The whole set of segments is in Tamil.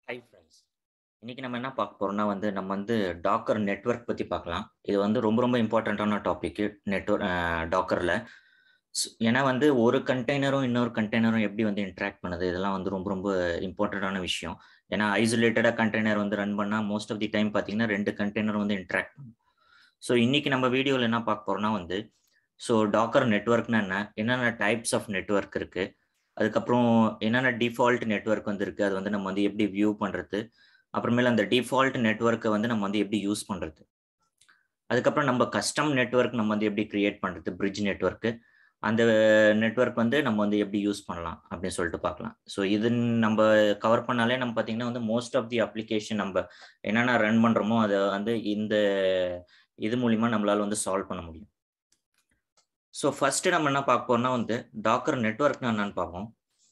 ஹை ஃப்ரெண்ட்ஸ் இன்னைக்கு நம்ம என்ன பார்க்க போறோம்னா வந்து நம்ம வந்து டாக்கர் நெட்வொர்க் பத்தி பார்க்கலாம் இது வந்து ரொம்ப ரொம்ப இம்பார்ட்டண்ட்டான டாபிக் நெட்வொர்க் டாக்கர்ல ஏன்னா வந்து ஒரு கண்டெய்னரும் இன்னொரு கண்டெய்னரும் எப்படி வந்து இன்ட்ராக்ட் பண்ணுது இதெல்லாம் வந்து ரொம்ப ரொம்ப இம்பார்ட்டண்ட்டான விஷயம் ஏன்னா ஐசோலேட்டடாக கண்டெய்னர் வந்து ரன் பண்ணால் மோஸ்ட் ஆஃப் தி டைம் பார்த்தீங்கன்னா ரெண்டு கண்டெய்னர் வந்து இன்ட்ராக்ட் பண்ணும் ஸோ இன்னைக்கு நம்ம வீடியோவில் என்ன பார்க்க போறோம்னா வந்து ஸோ டாக்கர் நெட்ஒர்க்னா என்ன என்னென்ன டைப்ஸ் ஆஃப் நெட்ஒர்க் இருக்கு அதுக்கப்புறம் என்னென்ன டிஃபால்ட் நெட்ஒர்க் வந்து இருக்கு அது வந்து நம்ம வந்து எப்படி வியூ பண்றது அப்புறமேல அந்த டிஃபால்ட் நெட்ஒர்க்கை வந்து நம்ம வந்து எப்படி யூஸ் பண்றது அதுக்கப்புறம் நம்ம கஸ்டம் நெட்ஒர்க் நம்ம வந்து எப்படி கிரியேட் பண்றது பிரிட்ஜ் நெட்ஒர்க்கு அந்த நெட்ஒர்க் வந்து நம்ம வந்து எப்படி யூஸ் பண்ணலாம் அப்படின்னு சொல்லிட்டு பார்க்கலாம் ஸோ இது நம்ம கவர் பண்ணாலே நம்ம பார்த்தீங்கன்னா வந்து மோஸ்ட் ஆஃப் தி அப்ளிகேஷன் நம்ம என்னென்ன ரன் பண்ணுறோமோ அதை வந்து இந்த இது மூலிமா நம்மளால வந்து சால்வ் பண்ண முடியும் ஸோ ஃபர்ஸ்ட் நம்ம என்ன பார்க்க போறோம்னா வந்து டாக்கர் நெட்ஒர்க்னா என்னன்னு பார்ப்போம்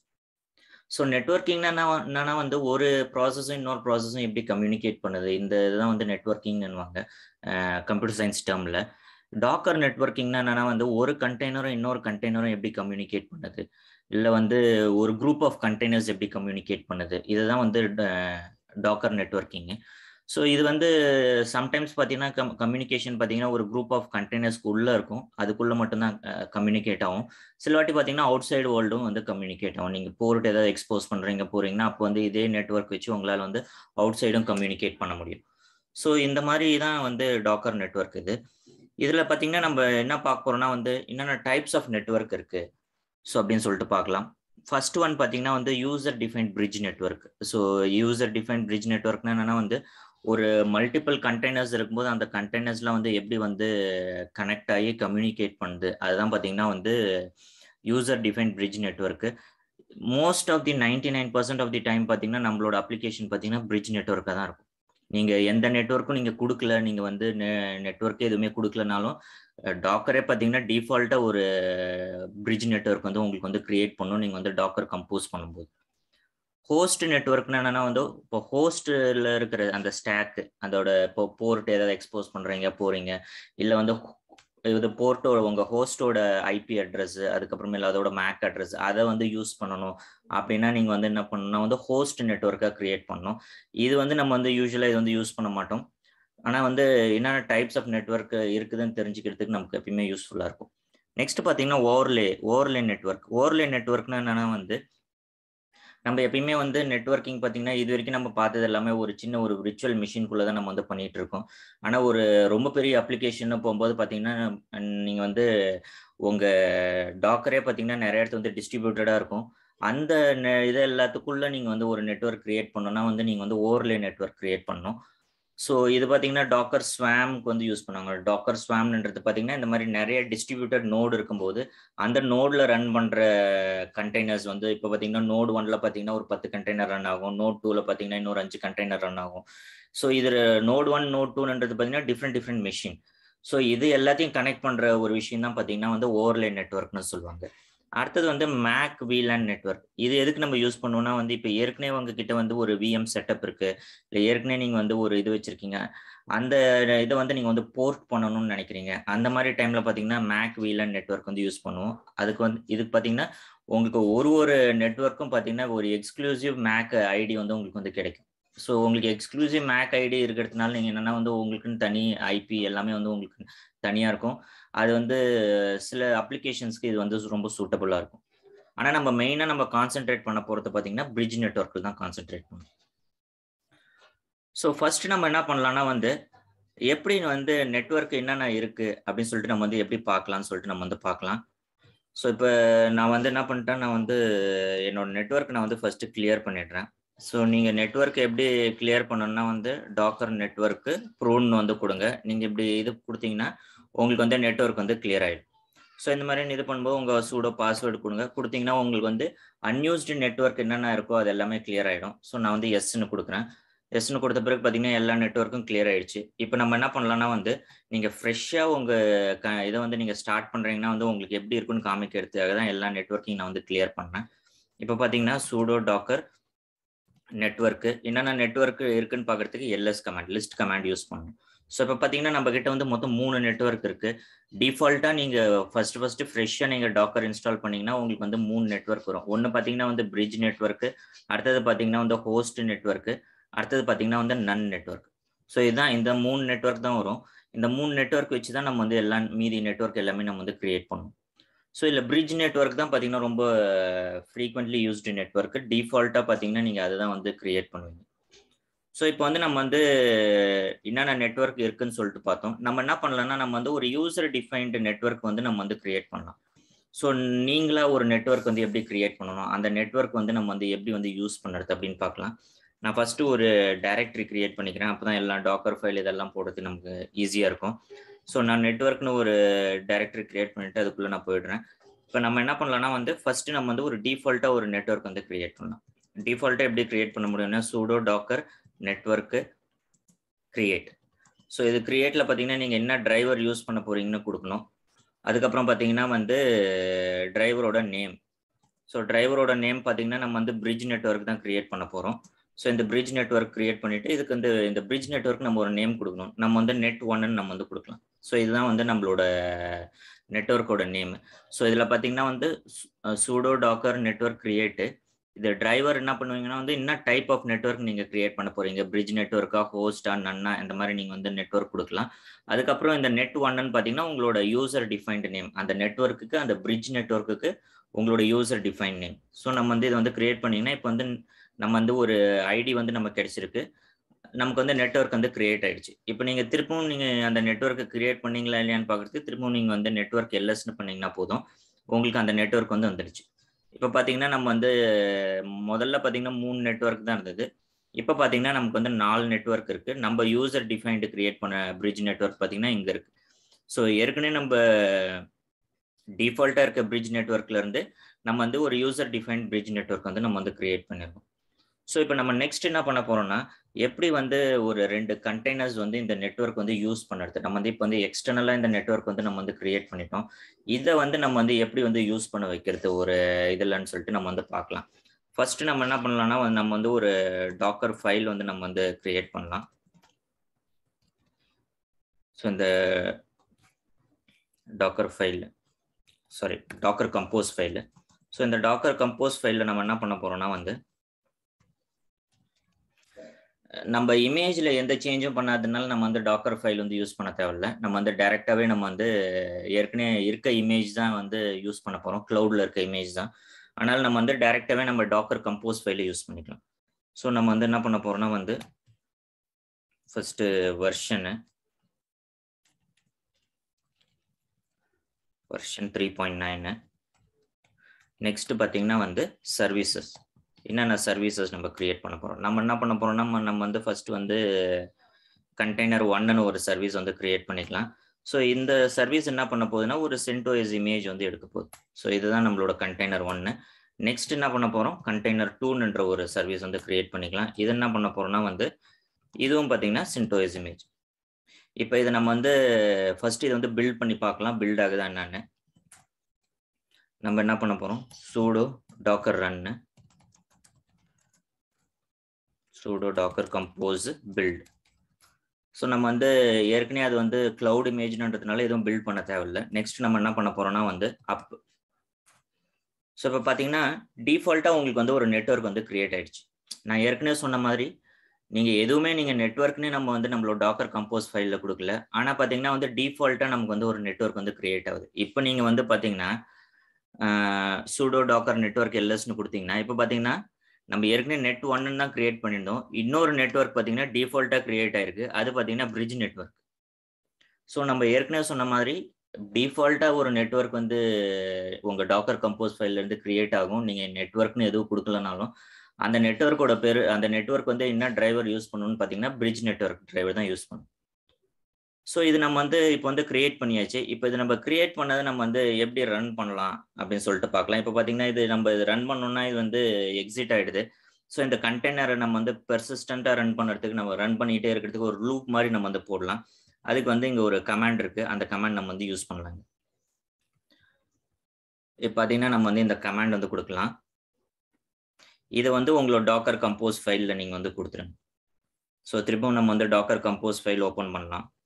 ஸோ நெட்ஒர்க்கிங்னா என்னன்னா வந்து ஒரு ப்ராசஸும் இன்னொரு ப்ராசஸும் எப்படி கம்யூனிகேட் பண்ணுது இந்த இதுதான் வந்து நெட்ஒர்க்கிங்னுவாங்க கம்ப்யூட்டர் சயின்ஸ் டேர்மில் டாக்கர் நெட்ஒர்க்கிங்னா என்னன்னா வந்து ஒரு கண்டெய்னரும் இன்னொரு கண்டெய்னரும் எப்படி கம்யூனிகேட் பண்ணுது இல்லை வந்து ஒரு குரூப் ஆஃப் கண்டெய்னர்ஸ் எப்படி கம்யூனிகேட் பண்ணுது இதுதான் வந்து டாக்கர் நெட்ஒர்க்கிங்கு ஸோ இது வந்து சம்டைம்ஸ் பார்த்தீங்கன்னா கம் கம்யூனிகேஷன் பார்த்தீங்கன்னா ஒரு குரூப் ஆஃப் கண்டெய்னர்ஸ்க்கு உள்ளே இருக்கும் அதுக்குள்ளே மட்டும்தான் கம்யூனிகேட் ஆகும் சில வாட்டி பார்த்தீங்கன்னா அவுட் சைடு வேர்ல்டும் வந்து கம்யூனிகேட் ஆகும் நீங்கள் போர்ட் ஏதாவது எக்ஸ்போஸ் பண்ணுறீங்க போகிறீங்கன்னா அப்போ வந்து இதே நெட்ஒர்க் வச்சு உங்களால் வந்து அவுட் சைடும் கம்யூனிகேட் பண்ண முடியும் ஸோ இந்த மாதிரி தான் வந்து டாக்கர் நெட்ஒர்க் இது இதில் பார்த்தீங்கன்னா நம்ம என்ன பார்க்க போகிறோம்னா வந்து என்னென்ன டைப்ஸ் ஆஃப் நெட்ஒர்க் இருக்குது ஸோ அப்படின்னு சொல்லிட்டு பார்க்கலாம் ஃபர்ஸ்ட் ஒன் பார்த்தீங்கன்னா வந்து user define bridge network so user define bridge நெட்ஒர்க்னா என்னன்னா வந்து ஒரு மல்டிபிள் கண்டெய்னர்ஸ் இருக்கும்போது அந்த கண்டெய்னர்ஸ்லாம் வந்து எப்படி வந்து கனெக்ட் ஆகி கம்யூனிகேட் பண்ணுது அதுதான் பார்த்தீங்கன்னா வந்து user define bridge network most of the ninety nine percent of the time பார்த்தீங்கன்னா நம்மளோட அப்ளிகேஷன் பார்த்தீங்கன்னா பிரிட்ஜ் நெட்ஒர்க்காக தான் இருக்கும் நீங்கள் எந்த நெட்ஒர்க்கும் நீங்கள் கொடுக்கல நீங்கள் வந்து நெட்ஒர்க் எதுவுமே கொடுக்கலனாலும் டாக்கரே பார்த்தீங்கன்னா டிஃபால்ட்டாக ஒரு பிரிட்ஜ் நெட்ஒர்க் வந்து உங்களுக்கு வந்து கிரியேட் பண்ணும் நீங்கள் வந்து டாக்கர் கம்போஸ் பண்ணும்போது ஹோஸ்ட் நெட்ஒர்க்னா என்னன்னா வந்து இப்போ ஹோஸ்டில் இருக்கிற அந்த ஸ்டாக் அதோட இப்போ போர்ட் ஏதாவது எக்ஸ்போஸ் பண்ணுறீங்க போகிறீங்க இல்லை வந்து இது போர்ட்டோட உங்கள் ஹோஸ்டோட ஐபி அட்ரஸ் அதுக்கப்புறமேல அதோட மேக் அட்ரஸ் அதை வந்து யூஸ் பண்ணணும் அப்படின்னா நீங்கள் வந்து என்ன பண்ணணும்னா வந்து ஹோஸ்ட் நெட்ஒர்க்காக க்ரியேட் பண்ணணும் இது வந்து நம்ம வந்து யூஸ்வலாக இது வந்து யூஸ் பண்ண மாட்டோம் ஆனால் வந்து என்னென்ன டைப்ஸ் ஆஃப் நெட்ஒர்க் இருக்குதுன்னு தெரிஞ்சுக்கிறதுக்கு நமக்கு எப்பயுமே யூஸ்ஃபுல்லாக இருக்கும் நெக்ஸ்ட் பார்த்தீங்கன்னா ஓவர்லே ஓவர்லே நெட்ஒர்க் ஓவர்லே நெட்ஒர்க்னா என்னன்னா வந்து நம்ம எப்பயுமே வந்து நெட்ஒர்க்கிங் பார்த்தீங்கன்னா இது வரைக்கும் நம்ம பார்த்தது எல்லாமே ஒரு சின்ன ஒரு விர்ச்சுவல் மிஷின்குள்ளே தான் நம்ம வந்து பண்ணிட்டு இருக்கோம் ஆனால் ஒரு ரொம்ப பெரிய அப்ளிகேஷன் போகும்போது பார்த்தீங்கன்னா நீங்கள் வந்து உங்கள் டாக்கரே பார்த்தீங்கன்னா நிறைய இடத்துல வந்து டிஸ்ட்ரிபியூட்டடாக இருக்கும் அந்த இது எல்லாத்துக்குள்ள நீங்கள் வந்து ஒரு நெட்ஒர்க் கிரியேட் பண்ணணும்னா வந்து நீங்கள் வந்து ஓவர்லே நெட்ஒர்க் கிரியேட் பண்ணணும் ஸோ இது பார்த்தீங்கன்னா டாக்கர் ஸ்வாம்க்கு வந்து யூஸ் பண்ணுவாங்க டாக்கர் ஸ்வாம்ன்றது பார்த்தீங்கன்னா இந்த மாதிரி நிறைய டிஸ்ட்ரிபியூட்டட் நோடு இருக்கும்போது அந்த நோடில் ரன் பண்ணுற கண்டெய்னர்ஸ் வந்து இப்போ பார்த்தீங்கன்னா நோடு ஒன்ல பார்த்தீங்கன்னா ஒரு பத்து கண்டெய்னர் ரன் ஆகும் நோட் டூவில் பார்த்தீங்கன்னா இன்னொரு அஞ்சு கண்டெய்னர் ரன் ஆகும் ஸோ இது நோட் ஒன் நோட் டூன்றது பார்த்தீங்கன்னா டிஃப்ரெண்ட் டிஃப்ரெண்ட் மிஷின் ஸோ இது எல்லாத்தையும் கனெக்ட் பண்ணுற ஒரு விஷயம் தான் பார்த்தீங்கன்னா வந்து ஓவர்லே நெட்ஒர்க்னு சொல்லுவாங்க அடுத்தது வந்து மேக் விலேன் நெட்ஒர்க் இது எதுக்கு நம்ம யூஸ் பண்ணுவோம்னா வந்து இப்போ ஏற்கனவே உங்ககிட்ட வந்து ஒரு விஎம் செட்டப் இருக்கு இல்லை ஏற்கனவே நீங்கள் வந்து ஒரு இது வச்சிருக்கீங்க அந்த இதை வந்து நீங்கள் வந்து போர்ட் பண்ணணும்னு நினைக்கிறீங்க அந்த மாதிரி டைம்ல பார்த்தீங்கன்னா மேக் வீலன் நெட்ஒர்க் வந்து யூஸ் பண்ணுவோம் அதுக்கு வந்து இதுக்கு பார்த்தீங்கன்னா உங்களுக்கு ஒரு ஒரு நெட்ஒர்க்கும் பார்த்தீங்கன்னா ஒரு எக்ஸ்க்ளூசிவ் மேக் ஐடி வந்து உங்களுக்கு வந்து கிடைக்கும் ஸோ உங்களுக்கு எக்ஸ்க்ளூசிவ் மேக் ஐடி இருக்கிறதுனால நீங்கள் என்னென்னா வந்து உங்களுக்குன்னு தனி ஐபி எல்லாமே வந்து உங்களுக்கு தனியாக இருக்கும் அது வந்து சில அப்ளிகேஷன்ஸ்க்கு இது வந்து ரொம்ப சூட்டபுளாக இருக்கும் ஆனால் நம்ம மெயினாக நம்ம கான்சென்ட்ரேட் பண்ண போகிறது பார்த்தீங்கன்னா பிரிட்ஜ் நெட்ஒர்க்கில் தான் கான்சென்ட்ரேட் பண்ணணும் ஸோ ஃபர்ஸ்ட் நம்ம என்ன பண்ணலாம்னா வந்து எப்படி வந்து நெட்ஒர்க் என்னென்ன இருக்கு அப்படின்னு சொல்லிட்டு நம்ம வந்து எப்படி பார்க்கலாம்னு சொல்லிட்டு நம்ம வந்து பார்க்கலாம் ஸோ இப்போ நான் வந்து என்ன பண்ணிட்டேன் நான் வந்து என்னோட நெட்ஒர்க் நான் வந்து ஃபர்ஸ்ட் கிளியர் பண்ணிடுறேன் ஸோ நீங்கள் நெட்ஒர்க் எப்படி கிளியர் பண்ணணும்னா வந்து டாக்கர் நெட்ஒர்க்கு ப்ரூன்னு வந்து கொடுங்க நீங்கள் இப்படி இது கொடுத்தீங்கன்னா உங்களுக்கு வந்து நெட்ஒர்க் வந்து கிளியர் ஆகிடும் ஸோ இந்த மாதிரி இது பண்ணும்போது உங்கள் சூடோ பாஸ்வேர்டு கொடுங்க கொடுத்தீங்கன்னா உங்களுக்கு வந்து அன்யூஸ்டு நெட்ஒர்க் என்னென்ன இருக்கோ அது எல்லாமே கிளியர் ஆகிடும் ஸோ நான் வந்து எஸ்ன்னு கொடுக்குறேன் எஸ்ன்னு கொடுத்த பிறகு பார்த்தீங்கன்னா எல்லா நெட்ஒர்க்கும் கிளியர் ஆயிடுச்சு இப்போ நம்ம என்ன பண்ணலாம்னா வந்து நீங்கள் ஃப்ரெஷ்ஷாக உங்கள் க இதை வந்து நீங்கள் ஸ்டார்ட் பண்ணுறீங்கன்னா வந்து உங்களுக்கு எப்படி இருக்குன்னு காமிக்கிறதுக்காக தான் எல்லா நெட்ஒர்க்கையும் நான் வந்து கிளியர் பண்ணேன் இப்போ பார்த்தீங்கன்னா சூடோ டாக்கர் நெட்ஒர்க்கு என்னென்ன நெட்ஒர்க் இருக்குன்னு பார்க்கறதுக்கு LS command list command use பண்ணணும் ஸோ இப்போ பார்த்தீங்கன்னா நம்ம கிட்ட வந்து மொத்தம் மூணு நெட்ஒர்க் இருக்கு டிஃபால்ட்டாக நீங்கள் ஃபர்ஸ்ட் ஃபர்ஸ்ட் ஃப்ரெஷ்ஷாக நீங்கள் டாக்கர் இன்ஸ்டால் பண்ணீங்கன்னா உங்களுக்கு வந்து மூணு நெட்ஒர்க் வரும் ஒன்று பார்த்தீங்கன்னா வந்து பிரிட்ஜ் நெட்ஒர்க்கு அடுத்தது பார்த்தீங்கன்னா வந்து ஹோஸ்ட் நெட்ஒர்க்கு அடுத்தது பார்த்தீங்கன்னா வந்து நன் நெட்ஒர்க் ஸோ இதுதான் இந்த மூணு நெட்ஒர்க் தான் வரும் இந்த மூணு நெட்ஒர்க் வச்சு தான் நம்ம வந்து எல்லா மீதி நெட்ஒர்க் எல்லாமே நம்ம வந்து கிரியேட் பண்ணணும் ஸோ இதில் பிரிட்ஜ் நெட்ஒர்க் தான் பார்த்தீங்கன்னா ரொம்ப ஃப்ரீக்வெண்ட்லி யூஸ்டு நெட்ஒர்க் டிஃபால்ட்டாக பார்த்தீங்கன்னா நீங்கள் அதை தான் வந்து கிரியேட் பண்ணுவீங்க ஸோ இப்போ வந்து நம்ம வந்து என்னென்ன நெட்ஒர்க் இருக்குன்னு சொல்லிட்டு பார்த்தோம் நம்ம என்ன பண்ணலாம்னா நம்ம வந்து ஒரு யூசர் டிஃபைன்டு நெட்ஒர்க் வந்து நம்ம வந்து கிரியேட் பண்ணலாம் ஸோ நீங்களா ஒரு நெட்ஒர்க் வந்து எப்படி கிரியேட் பண்ணணும் அந்த நெட்ஒர்க் வந்து நம்ம வந்து எப்படி வந்து யூஸ் பண்ணுறது அப்படின்னு பார்க்கலாம் நான் ஃபஸ்ட்டு ஒரு டைரக்டரி கிரியேட் பண்ணிக்கிறேன் அப்போ தான் எல்லாம் டாக்கர் ஃபைல் இதெல்லாம் போடுறது நமக்கு ஈஸியாக இருக்கும் ஸோ நான் நெட்ஒர்க்னு ஒரு டைரக்டரி கிரியேட் பண்ணிட்டு அதுக்குள்ளே நான் போயிடுறேன் இப்போ நம்ம என்ன பண்ணலாம்னா வந்து ஃபஸ்ட்டு நம்ம வந்து ஒரு டிஃபால்ட்டாக ஒரு நெட்ஒர்க் வந்து கிரியேட் பண்ணலாம் டிஃபால்ட்டாக எப்படி கிரியேட் பண்ண முடியும்னா sudo Docker network create so இது கிரியேட்டில் பார்த்தீங்கன்னா நீங்கள் என்ன டிரைவர் யூஸ் பண்ண போகிறீங்கன்னு கொடுக்கணும் அதுக்கப்புறம் பார்த்தீங்கன்னா வந்து டிரைவரோட நேம் ஸோ டிரைவரோட நேம் பார்த்தீங்கன்னா நம்ம வந்து பிரிட்ஜ் நெட்ஒர்க் தான் கிரியேட் பண்ண போகிறோம் ஸோ இந்த பிரிட்ஜ் நெட்ஒர்க் கிரியேட் பண்ணிட்டு இதுக்கு வந்து இந்த பிரிட்ஜ் நெட்ஒர்க் நம்ம ஒரு நேம் கொடுக்கணும் நம்ம வந்து நெட் ஒன்னு நம்ம வந்து கொடுக்கலாம் ஸோ இதுதான் வந்து நம்மளோட நெட்ஒர்க்கோட நேம் ஸோ இதில் பார்த்தீங்கன்னா வந்து சூடோ டாக்கர் நெட்ஒர்க் கிரியேட்டு இது டிரைவர் என்ன பண்ணுவீங்கன்னா வந்து என்ன டைப் ஆஃப் நெட்ஒர்க் நீங்கள் கிரியேட் பண்ண போறீங்க பிரிட்ஜ் நெட்ஒர்க்கா ஹோஸ்டா நன்னா இந்த மாதிரி நீங்கள் வந்து நெட்ஒர்க் கொடுக்கலாம் அதுக்கப்புறம் இந்த நெட் ஒன்னு பார்த்தீங்கன்னா உங்களோட யூசர் டிஃபைன்டு நேம் அந்த நெட்ஒர்க்குக்கு அந்த பிரிட்ஜ் நெட்ஒர்க்குக்கு உங்களோட யூசர் டிஃபைன் நேம் ஸோ நம்ம வந்து இதை வந்து கிரியேட் பண்ணிங்கன்னா இப்போ வந்து நம்ம வந்து ஒரு ஐடி வந்து நமக்கு கிடைச்சிருக்கு நமக்கு வந்து நெட்ஒர்க் வந்து கிரியேட் ஆயிடுச்சு இப்போ நீங்கள் திரும்பவும் நீங்கள் அந்த நெட்ஒர்க்கை கிரியேட் பண்ணீங்களா இல்லையான்னு பார்க்குறதுக்கு திரும்பவும் நீங்கள் வந்து நெட்ஒர்க் எல்எஸ்னு பண்ணீங்கன்னா போதும் உங்களுக்கு அந்த நெட்ஒர்க் வந்து வந்துடுச்சு இப்போ பார்த்தீங்கன்னா நம்ம வந்து முதல்ல பார்த்தீங்கன்னா மூணு நெட்ஒர்க் தான் இருந்தது இப்போ பார்த்தீங்கன்னா நமக்கு வந்து நாலு நெட்ஒர்க் இருக்கு நம்ம யூசர் டிஃபைன்டு கிரியேட் பண்ண பிரிட்ஜ் நெட்ஒர்க் பார்த்தீங்கன்னா இங்கே இருக்கு ஸோ ஏற்கனவே நம்ம டிஃபால்ட்டாக இருக்க பிரிட்ஜ் நெட்ஒர்க்ல இருந்து நம்ம வந்து ஒரு யூசர் டிஃபைன்ட் பிரிட்ஜ் நெட்ஒர்க் வந்து நம்ம வந்து கிரியேட் பண்ணிருக்கோம் ஸோ இப்போ நம்ம நெக்ஸ்ட் என்ன பண்ண போறோம்னா எப்படி வந்து ஒரு ரெண்டு கண்டெய்னர்ஸ் வந்து இந்த நெட்ஒர்க் வந்து யூஸ் பண்ணுறது நம்ம வந்து இப்போ வந்து எக்ஸ்டர்னலாக இந்த நெட்ஒர்க் வந்து நம்ம வந்து கிரியேட் பண்ணிட்டோம் இதை வந்து நம்ம வந்து எப்படி வந்து யூஸ் பண்ண வைக்கிறது ஒரு இதுலன்னு சொல்லிட்டு நம்ம வந்து பார்க்கலாம் ஃபர்ஸ்ட் நம்ம என்ன பண்ணலாம்னா நம்ம வந்து ஒரு டாக்கர் ஃபைல் வந்து நம்ம வந்து கிரியேட் பண்ணலாம் ஸோ இந்த Docker file sorry Docker compose file so இந்த டாக்கர் கம்போஸ் ஃபைலில் நம்ம என்ன பண்ண போறோம்னா வந்து நம்ம இமேஜில் எந்த சேஞ்சும் பண்ணாததுனால நம்ம வந்து டாக்கர் ஃபைல் வந்து யூஸ் பண்ண தேவையில்ல நம்ம வந்து டைரெக்டாகவே நம்ம வந்து ஏற்கனவே இருக்க இமேஜ் தான் வந்து யூஸ் பண்ண போகிறோம் க்ளவுடில் இருக்க இமேஜ் தான் ஆனால் நம்ம வந்து டைரெக்டாகவே நம்ம டாக்கர் கம்போஸ் ஃபைலை யூஸ் பண்ணிக்கலாம் ஸோ நம்ம வந்து என்ன பண்ண போகிறோம்னா வந்து first version version three point nine next பார்த்தீங்கன்னா வந்து சர்வீசஸ் என்னென்ன சர்வீசஸ் நம்ம கிரியேட் பண்ண போகிறோம் நம்ம என்ன பண்ண போகிறோம்னா நம்ம நம்ம வந்து ஃபர்ஸ்ட் வந்து கண்டெய்னர் ஒன்னு ஒரு சர்வீஸ் வந்து கிரியேட் பண்ணிக்கலாம் ஸோ இந்த சர்வீஸ் என்ன பண்ண போகுதுன்னா ஒரு சென்டோஎஸ் இமேஜ் வந்து எடுக்க போகுது ஸோ இதுதான் நம்மளோட கண்டெய்னர் ஒன்று நெக்ஸ்ட் என்ன பண்ண போகிறோம் கண்டெய்னர் டூன்ற ஒரு சர்வீஸ் வந்து கிரியேட் பண்ணிக்கலாம் இது என்ன பண்ண போகிறோம்னா வந்து இதுவும் பார்த்தீங்கன்னா சென்டோஎஸ் இமேஜ் இப்போ இதை நம்ம வந்து ஃபர்ஸ்ட் இதை வந்து பில்ட் பண்ணி பார்க்கலாம் பில்ட் ஆகுதா என்னன்னு நம்ம என்ன பண்ண போகிறோம் sudo Docker run sudo Docker compose build so நம்ம வந்து ஏற்கனவே அது வந்து கிளவுட் இமேஜ்ன்றதுனால எதுவும் பில்ட் பண்ண தேவையில்லை நெக்ஸ்ட் நம்ம என்ன பண்ண போறோம்னா வந்து அப் ஸோ இப்போ பார்த்தீங்கன்னா டிஃபால்ட்டாக உங்களுக்கு வந்து ஒரு நெட்ஒர்க் வந்து கிரியேட் ஆயிடுச்சு நான் ஏற்கனவே சொன்ன மாதிரி நீங்கள் எதுவுமே நீங்கள் நெட்ஒர்க்னே நம்ம வந்து நம்மளோட டாக்கர் கம்போஸ் ஃபைலில் கொடுக்கல ஆனால் பார்த்தீங்கன்னா வந்து டிஃபால்ட்டாக நமக்கு வந்து ஒரு நெட்ஒர்க் வந்து கிரியேட் ஆகுது இப்போ நீங்கள் வந்து பார்த்தீங்கன்னா சூடோ டாக்கர் நெட்ஒர்க் எல்எஸ்னு கொடுத்தீங்கன்னா இப்போ பார்த்தீங்கன்னா நம்ம ஏற்கனவே நெட் ஒன்னு தான் கிரியேட் பண்ணியிருந்தோம் இன்னொரு நெட்ஒர்க் பார்த்தீங்கன்னா டிஃபால்ட்டாக கிரியேட் ஆயிருக்கு அது பார்த்தீங்கன்னா பிரிட்ஜ் நெட்ஒர்க் ஸோ நம்ம ஏற்கனவே சொன்ன மாதிரி டிஃபால்ட்டாக ஒரு நெட்ஒர்க் வந்து உங்கள் டாக்கர் கம்போஸ் ஃபைல்லேருந்து கிரியேட் ஆகும் நீங்கள் நெட்ஒர்க்னு எதுவும் கொடுக்கலனாலும் அந்த நெட்ஒர்க்கோட பேர் அந்த நெட்ஒர்க் வந்து என்ன டிரைவர் யூஸ் பண்ணணும்னு பார்த்தீங்கன்னா பிரிட்ஜ் நெட்ஒர்க் டிரைவர் தான் யூஸ் பண்ணும் ஸோ இது நம்ம வந்து இப்போ வந்து கிரியேட் பண்ணியாச்சு இப்போ இது நம்ம கிரியேட் பண்ணதை நம்ம வந்து எப்படி ரன் பண்ணலாம் அப்படின்னு சொல்லிட்டு பார்க்கலாம் இப்போ பார்த்தீங்கன்னா இது நம்ம இது ரன் பண்ணோம்னா இது வந்து எக்ஸிட் ஆகிடுது ஸோ இந்த கண்டெய்னரை நம்ம வந்து பெர்சிஸ்டண்ட்டாக ரன் பண்ணுறதுக்கு நம்ம ரன் பண்ணிகிட்டே இருக்கிறதுக்கு ஒரு லூப் மாதிரி நம்ம வந்து போடலாம் அதுக்கு வந்து இங்கே ஒரு கமாண்ட் இருக்குது அந்த கமாண்ட் நம்ம வந்து யூஸ் பண்ணலாங்க இப்போ பார்த்தீங்கன்னா நம்ம வந்து இந்த கமாண்ட் வந்து கொடுக்கலாம் இதை வந்து உங்களோட டாக்கர் கம்போஸ் ஃபைலில் நீங்கள் வந்து கொடுத்துருங்க ஸோ திரும்பவும் நம்ம வந்து டாக்கர் கம்போஸ் ஃபைல் ஓப்பன் பண்ணலாம்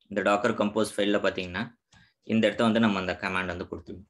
இந்த டாக்கர் கம்போஸ் ஃபைலில் பார்த்தீங்கன்னா இந்த இடத்த வந்து நம்ம அந்த கமாண்ட் வந்து கொடுத்துருவோம்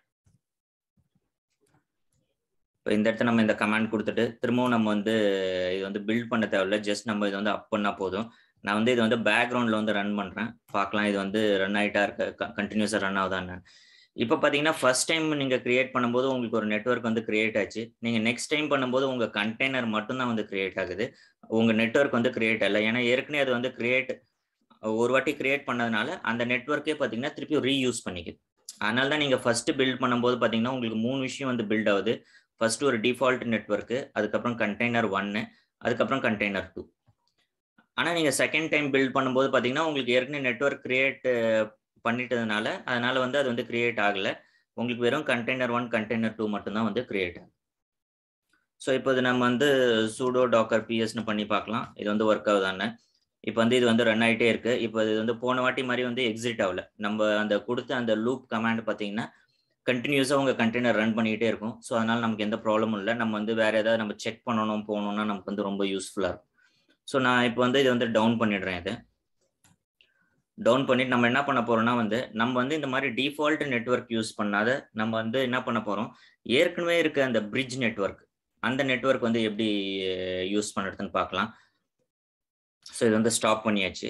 இப்போ இந்த இடத்த நம்ம இந்த கமாண்ட் கொடுத்துட்டு திரும்பவும் நம்ம வந்து இது வந்து பில்ட் பண்ண தேவையில்ல ஜஸ்ட் நம்ம இது வந்து அப் பண்ணால் போதும் நான் வந்து இது வந்து பேக்ரவுண்டில் வந்து ரன் பண்ணுறேன் பார்க்கலாம் இது வந்து ரன் ஆகிட்டா இருக்க கண்டினியூஸாக ரன் ஆகுதான்னு இப்போ பார்த்தீங்கன்னா ஃபர்ஸ்ட் டைம் நீங்கள் கிரியேட் பண்ணும்போது உங்களுக்கு ஒரு நெட்ஒர்க் வந்து கிரியேட் ஆச்சு நீங்கள் நெக்ஸ்ட் டைம் பண்ணும்போது உங்கள் கண்டெய்னர் மட்டும்தான் வந்து கிரியேட் ஆகுது உங்கள் நெட்ஒர்க் வந்து கிரியேட் ஆகல ஏன்னா ஏற்கனவே அது வந்து கிரியேட் ஒரு வாட்டி கிரியேட் பண்ணதுனால அந்த நெட்ஒர்க்கே பார்த்தீங்கன்னா திருப்பி ரீயூஸ் பண்ணிக்குது அதனால தான் நீங்கள் ஃபர்ஸ்ட் பில்ட் பண்ணும்போது பார்த்தீங்கன்னா உங்களுக்கு மூணு விஷயம் வந்து பில்ட் ஆகுது ஃபர்ஸ்ட் ஒரு டிஃபால்ட் நெட்ஒர்க்கு அதுக்கப்புறம் கண்டெய்னர் ஒன்னு அதுக்கப்புறம் கண்டெய்னர் டூ ஆனால் நீங்கள் செகண்ட் டைம் பில்ட் பண்ணும்போது பார்த்தீங்கன்னா உங்களுக்கு ஏற்கனவே நெட்ஒர்க் கிரியேட் பண்ணிட்டதுனால அதனால வந்து அது வந்து கிரியேட் ஆகலை உங்களுக்கு வெறும் கண்டெய்னர் ஒன் கண்டெய்னர் டூ மட்டும்தான் வந்து கிரியேட் ஆகும் ஸோ இப்போ இது நம்ம வந்து சூடோ டாக்கர் பிஎஸ்னு பண்ணி பார்க்கலாம் இது வந்து ஒர்க் ஆகுதானே இப்போ வந்து இது வந்து ரன் ஆகிட்டே இருக்கு இப்போ இது வந்து போன வாட்டி மாதிரி வந்து எக்ஸிட் ஆகல நம்ம அந்த கொடுத்த அந்த லூப் கமாண்ட் பார்த்தீங்கன்னா கண்டினியூஸாக உங்கள் கண்டெய்னர் ரன் பண்ணிக்கிட்டே இருக்கும் ஸோ அதனால நமக்கு எந்த ப்ராப்ளமும் இல்லை நம்ம வந்து வேற ஏதாவது நம்ம செக் பண்ணணும் போகணும்னா நமக்கு வந்து ரொம்ப யூஸ்ஃபுல்லாக இருக்கும் ஸோ நான் இப்போ வந்து இது வந்து டவுன் பண்ணிடுறேன் இது டவுன் பண்ணிட்டு நம்ம என்ன பண்ண போறோம்னா வந்து நம்ம வந்து இந்த மாதிரி டிஃபால்ட் நெட்ஒர்க் யூஸ் பண்ணாத நம்ம வந்து என்ன பண்ண போறோம் ஏற்கனவே இருக்க அந்த பிரிட்ஜ் நெட்ஒர்க் அந்த நெட்ஒர்க் வந்து எப்படி யூஸ் பண்ணுறதுன்னு பார்க்கலாம் ஸோ இது வந்து ஸ்டாப் பண்ணியாச்சு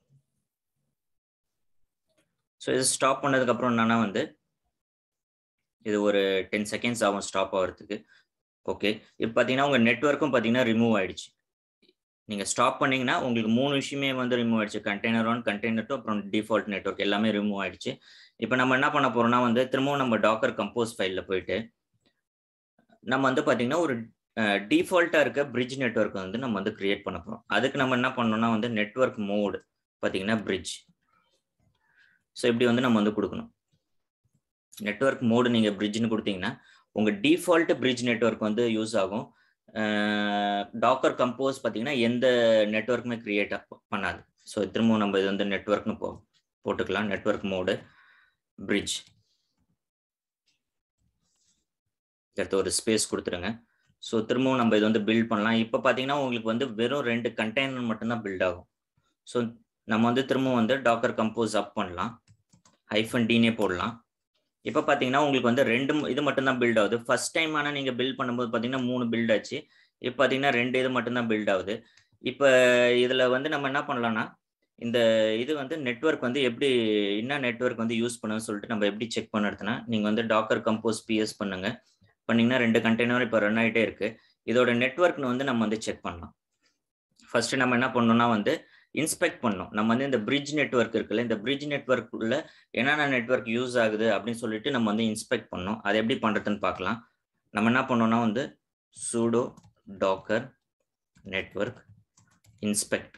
ஸோ இது ஸ்டாப் பண்ணதுக்கப்புறம் என்னன்னா வந்து இது ஒரு டென் செகண்ட்ஸ் ஆகும் ஸ்டாப் ஆகிறதுக்கு ஓகே இப்போ பார்த்தீங்கன்னா உங்கள் நெட்ஒர்க்கும் பார்த்தீங்கன்னா ரிமூவ் ஆயிடுச்சு நீங்கள் ஸ்டாப் பண்ணீங்கன்னா உங்களுக்கு மூணு விஷயமே வந்து ரிமூவ் ஆயிடுச்சு கண்டெய்னர் ஒன் கண்டெய்னர் டூ அப்புறம் டிஃபால்ட் நெட்ஒர்க் எல்லாமே ரிமூவ் ஆயிடுச்சு இப்போ நம்ம என்ன பண்ண போறோம்னா வந்து திரும்பவும் நம்ம டாக்கர் கம்போஸ் ஃபைலில் போயிட்டு நம்ம வந்து பார்த்தீங்கன்னா ஒரு டிஃபால்ட்டாக இருக்க பிரிட்ஜ் நெட்ஒர்க் வந்து நம்ம வந்து கிரியேட் பண்ண போகிறோம் அதுக்கு நம்ம என்ன பண்ணோம்னா வந்து நெட்ஒர்க் மோடு பார்த்தீங்கன்னா பிரிட்ஜ் ஸோ இப்படி வந்து நம்ம வந்து கொடுக்கணும் நெட்ஒர்க் மோடு நீங்கள் பிரிட்ஜ்னு கொடுத்தீங்கன்னா உங்கள் டிஃபால்ட் பிரிட்ஜ் நெட்ஒர்க் வந்து யூஸ் ஆகும் டாக்கர் கம்போஸ் பார்த்தீங்கன்னா எந்த நெட்ஒர்க்குமே கிரியேட் பண்ணாது ஸோ திரும்பவும் நம்ம இது வந்து நெட்ஒர்க்னு போ போட்டுக்கலாம் நெட்ஒர்க் மோடு பிரிட்ஜ் அடுத்து ஒரு ஸ்பேஸ் கொடுத்துருங்க ஸோ திரும்பவும் நம்ம இது வந்து பில்ட் பண்ணலாம் இப்போ பார்த்தீங்கன்னா உங்களுக்கு வந்து வெறும் ரெண்டு கண்டெய்னர் மட்டும்தான் பில்ட் ஆகும் ஸோ நம்ம வந்து திரும்பவும் வந்து டாக்கர் கம்போஸ் அப் பண்ணலாம் ஹைஃபன் டீனே போடலாம் இப்போ பார்த்தீங்கன்னா உங்களுக்கு வந்து ரெண்டு இது மட்டும்தான் பில்ட் ஆகுது ஃபர்ஸ்ட் டைம் ஆனால் நீங்கள் பில்ட் பண்ணும்போது பார்த்தீங்கன்னா மூணு பில்ட் ஆச்சு இப்போ பார்த்தீங்கன்னா ரெண்டு இது மட்டும்தான் பில்ட் ஆகுது இப்போ இதில் வந்து நம்ம என்ன பண்ணலாம்னா இந்த இது வந்து நெட்ஒர்க் வந்து எப்படி என்ன நெட்ஒர்க் வந்து யூஸ் பண்ணுன்னு சொல்லிட்டு நம்ம எப்படி செக் பண்ணுறதுனா நீங்கள் வந்து டாக்கர் கம்போஸ் பிஎஸ் பண்ணுங்க பண்ணிங்கன்னா ரெண்டு கண்டெய்னர் இப்போ ரன் ஆகிட்டே இருக்கு இதோட நெட்ஒர்க்னு வந்து நம்ம வந்து செக் பண்ணலாம் ஃபர்ஸ்ட் நம்ம என்ன பண்ணோம்னா வந்து இன்ஸ்பெக்ட் பண்ணோம் நம்ம வந்து இந்த பிரிட்ஜ் நெட்ஒர்க் இருக்குல்ல இந்த பிரிட்ஜ் நெட்ஒர்க்குள்ள என்னென்ன நெட்ஒர்க் யூஸ் ஆகுது அப்படின்னு சொல்லிட்டு நம்ம வந்து இன்ஸ்பெக்ட் பண்ணோம் அதை எப்படி பண்ணுறதுன்னு பார்க்கலாம் நம்ம என்ன பண்ணோம்னா வந்து sudo Docker network inspect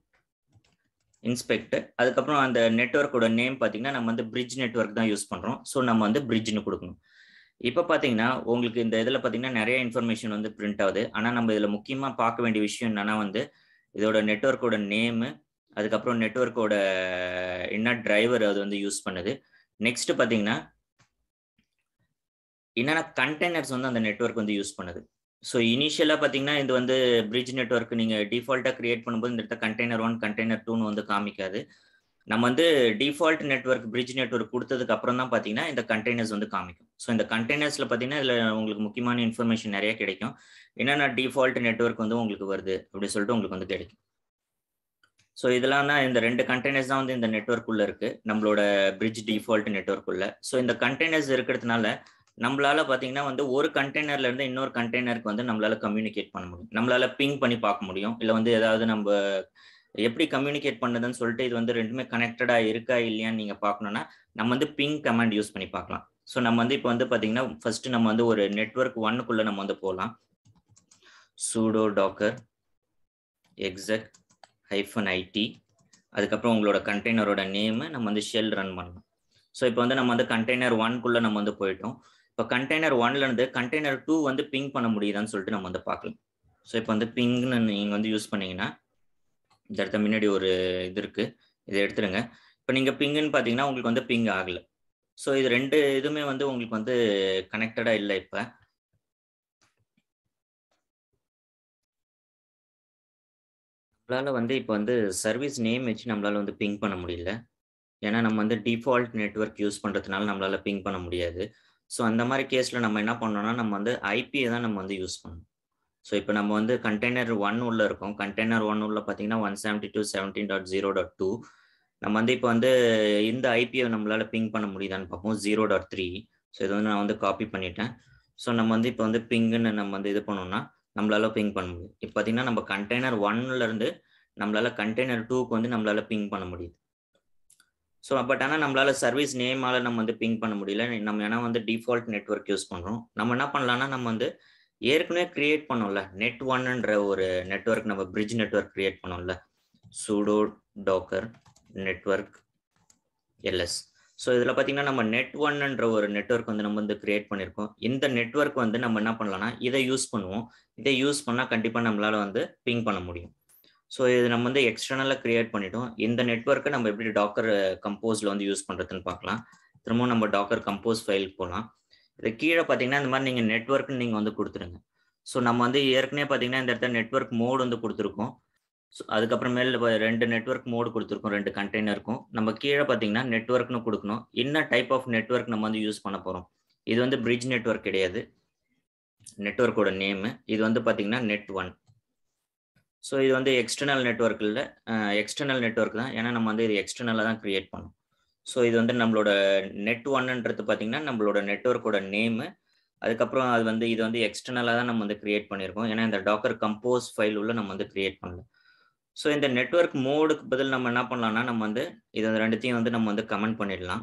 inspect அதுக்கப்புறம் அந்த நெட்ஒர்க்கோட நேம் பார்த்தீங்கன்னா நம்ம வந்து பிரிட்ஜ் நெட்ஒர்க் தான் யூஸ் பண்ணுறோம் ஸோ நம்ம வந்து பிரிட்ஜ்னு கொடுக்கணும் இப்போ பார்த்தீங்கன்னா உங்களுக்கு இந்த இதில் பார்த்தீங்கன்னா நிறைய இன்ஃபர்மேஷன் வந்து பிரிண்ட் ஆகுது ஆனால் நம்ம இதில் முக்கியமாக பார்க்க வேண்டிய விஷயம் என்னன்னா வந்து இதோட நெட்ஒர்க்கோட நேமு அதுக்கப்புறம் நெட்ஒர்க்கோட என்ன டிரைவர் அது வந்து யூஸ் பண்ணுது நெக்ஸ்ட் பார்த்தீங்கன்னா என்னென்ன கண்டெய்னர்ஸ் வந்து அந்த நெட்ஒர்க் வந்து யூஸ் பண்ணுது ஸோ இனிஷியலாக பார்த்தீங்கன்னா இது வந்து பிரிட்ஜ் நெட்ஒர்க் நீங்கள் டிஃபால்ட்டாக கிரியேட் பண்ணும்போது இந்த இடத்த கண்டெய்னர் ஒன் கண்டெய்னர் டூன்னு வந்து காமிக்காது நம்ம வந்து டிஃபால்ட் நெட்ஒர்க் பிரிட்ஜ் நெட்ஒர்க் கொடுத்ததுக்கு அப்புறம் தான் பார்த்தீங்கன்னா இந்த கண்டெய்னர்ஸ் வந்து காமிக்கும் ஸோ இந்த கண்டெய்னர்ஸில் பார்த்தீங்கன்னா இதில் உங்களுக்கு முக்கியமான இன்ஃபர்மேஷன் நிறைய கிடைக்கும் என்னென்ன டிஃபால்ட் நெட்ஒர்க் வந்து உங்களுக்கு வருது அப்படின்னு சொல்லிட்டு உங்களுக்கு வந்து கிடைக்கும் ஸோ இதெல்லாம் தான் இந்த ரெண்டு கண்டெய்னர்ஸ் தான் வந்து இந்த நெட்ஒர்க் உள்ள இருக்கு நம்மளோட பிரிட்ஜ் டிஃபால்ட் நெட்ஒர்க் உள்ள ஸோ இந்த கண்டெய்னர்ஸ் இருக்கிறதுனால நம்மளால பார்த்தீங்கன்னா வந்து ஒரு கண்டெய்னர்ல இருந்து இன்னொரு கண்டெய்னருக்கு வந்து நம்மளால கம்யூனிகேட் பண்ண முடியும் நம்மளால பிங் பண்ணி பார்க்க முடியும் இல்லை வந்து ஏதாவது நம்ம எப்படி கம்யூனிகேட் பண்ணுதுன்னு சொல்லிட்டு இது வந்து ரெண்டுமே கனெக்டடா இருக்கா இல்லையான்னு நீங்க பார்க்கணும்னா நம்ம வந்து பிங் கமாண்ட் யூஸ் பண்ணி பார்க்கலாம் ஸோ நம்ம வந்து இப்போ வந்து பார்த்தீங்கன்னா ஃபர்ஸ்ட் நம்ம வந்து ஒரு நெட்ஒர்க் ஒன்னுக்குள்ள நம்ம வந்து போகலாம் sudo docker exec hyphen ID அதுக்கப்புறம் உங்களோட கண்டெய்னரோட நேமு நம்ம வந்து ஷெல் ரன் பண்ணலாம் ஸோ இப்போ வந்து நம்ம வந்து கண்டெய்னர் ஒன்குள்ளே நம்ம வந்து போயிட்டோம் இப்போ கண்டெய்னர் ஒன்லேருந்து கண்டெய்னர் டூ வந்து பிங் பண்ண முடியுதான்னு சொல்லிட்டு நம்ம வந்து பார்க்கலாம் ஸோ இப்போ வந்து பிங்னு நீங்கள் வந்து யூஸ் பண்ணீங்கன்னா இந்த இடத்த முன்னாடி ஒரு இது இருக்குது இதை எடுத்துருங்க இப்போ நீங்கள் பிங்குன்னு பார்த்தீங்கன்னா உங்களுக்கு வந்து பிங் ஆகலை ஸோ இது ரெண்டு இதுவுமே வந்து உங்களுக்கு வந்து கனெக்டடாக இல்லை இப்போ நம்மளால வந்து இப்போ வந்து சர்வீஸ் நேம் வச்சு நம்மளால வந்து பிங் பண்ண முடியல. ஏன்னா நம்ம வந்து டிஃபால்ட் நெட்வொர்க் யூஸ் பண்றதுனால நம்மளால பிங் பண்ண முடியாது. ஸோ அந்த மாரி கேஸ்ல நம்ம என்ன பண்ணோம்னா, நம்ம வந்து ஐபிய தான் நம்ம வந்து யூஸ் பண்ணணும். ஸோ இப்போ நம்ம வந்து கண்டெய்னர் 1 உள்ள இருக்கோம். கண்டெய்னர் 1 உள்ள பார்த்தீங்கன்னா 172.17.0.2 நம்ம வந்து இப்போ வந்து இந்த ஐபிய நம்மளால பிங் பண்ண முடியுதான்னு பார்ப்போம். 0.3 ஸோ இத வந்து நான் வந்து காப்பி பண்ணிட்டேன். ஸோ நம்ம வந்து இப்போ வந்து பிங்ன்னு நம்ம வந்து இது பண்ணோம்னா, நம்மளால பிங் பண்ண முடியும். இப்போ பார்த்தீங்கன்னா, நம்ம கண்டெய்னர் 1ல இருந்து நம்மளால கண்டெய்னர் 2க்கு வந்து நம்மளால பிங் பண்ண முடியுது. ஸோ பட் ஆனா நம்மளால சர்வீஸ் நேமால நம்ம வந்து பிங் பண்ண முடியல. நம்ம ஏன்னா வந்து டிஃபால்ட் நெட்வொர்க் யூஸ் பண்றோம். நம்ம என்ன பண்ணலாம்னா, நம்ம வந்து ஏற்கனவே கிரியேட் பண்ணோம்ல, நெட் 1ன்ற ஒரு நெட்வொர்க் நம்ம பிரிட்ஜ் நெட்வொர்க் கிரியேட் பண்ணோம்ல. sudo docker network ls so இதில பார்த்தீங்கன்னா, நம்ம நெட் 1ன்ற ஒரு நெட்வொர்க் வந்து நம்ம வந்து கிரியேட் பண்ணியிருக்கோம். இந்த நெட்வொர்க் வந்து நம்ம என்ன பண்ணலாம்னா, இத யூஸ் பண்ணுவோம். இத யூஸ் பண்ணா கண்டிப்பா நம்மளால வந்து பிங் பண்ண முடியும். ஸோ இது நம்ம வந்து எக்ஸ்டர்னலா கிரியேட் பண்ணிட்டோம். இந்த நெட்வொர்க்க நம்ம எப்படி டாக்கர் கம்போஸ்ல வந்து யூஸ் பண்றதுன்னு பார்க்கலாம். திரும்பவும் நம்ம டாக்கர் கம்போஸ் ஃபைலுக்கு போலாம். இது கீழ பார்த்தீங்கன்னா, இந்த மாரி நீங்க நெட்வொர்க்ன்னு நீங்க வந்து குடுத்துருங்க. ஸோ நம்ம வந்து ஏற்கனவே பார்த்தீங்கன்னா, இந்த இடத்துல நெட்வொர்க் மோட் வந்து குடுத்துருக்கோம். ஸோ அதுக்கப்புறமேல் 2 நெட்வொர்க் மோட் குடுத்துருக்கோம் 2 கண்டெய்னருக்கும். நம்ம கீழ பார்த்தீங்கன்னா, நெட்வொர்க்ன்னு குடுக்கணும். என்ன டைப் ஆஃப் நெட்வொர்க் நம்ம வந்து யூஸ் பண்ண போறோம். இது வந்து பிரிட்ஜ் நெட்வொர்க் கிடையாது. நெட்வொர்க்கோட நேமு. இது வந்து பார்த்தீங்கன்னா, நெட் 1. ஸோ இது வந்து எக்ஸ்டர்னல் நெட்வொர்க் இல்ல. அ எக்ஸ்டர்னல் நெட்வொர்க் தான். ஏன்னா நம்ம வந்து இது எக்ஸ்டர்னலா தான் கிரியேட் பண்ணோம். ஸோ இது வந்து நம்மளோட நெட் 1ன்றது பார்த்தீங்கன்னா, நம்மளோட நெட்வொர்க்கோட நேமு. அதுக்கப்புறம் அது வந்து இது வந்து எக்ஸ்டர்னலா தான் நம்ம வந்து கிரியேட் பண்ணியிருக்கோம். ஏன்னா இந்த டாக்கர் கம்போஸ் ஃபைல் உள்ள நம்ம வந்து கிரியேட் பண்ணல. ஸோ இந்த நெட்வொர்க் மோடுக்கு பதில் நம்ம என்ன பண்ணலாம்னா, நம்ம வந்து இது 2த்தையும் வந்து நம்ம வந்து கமெண்ட் பண்ணிடலாம்.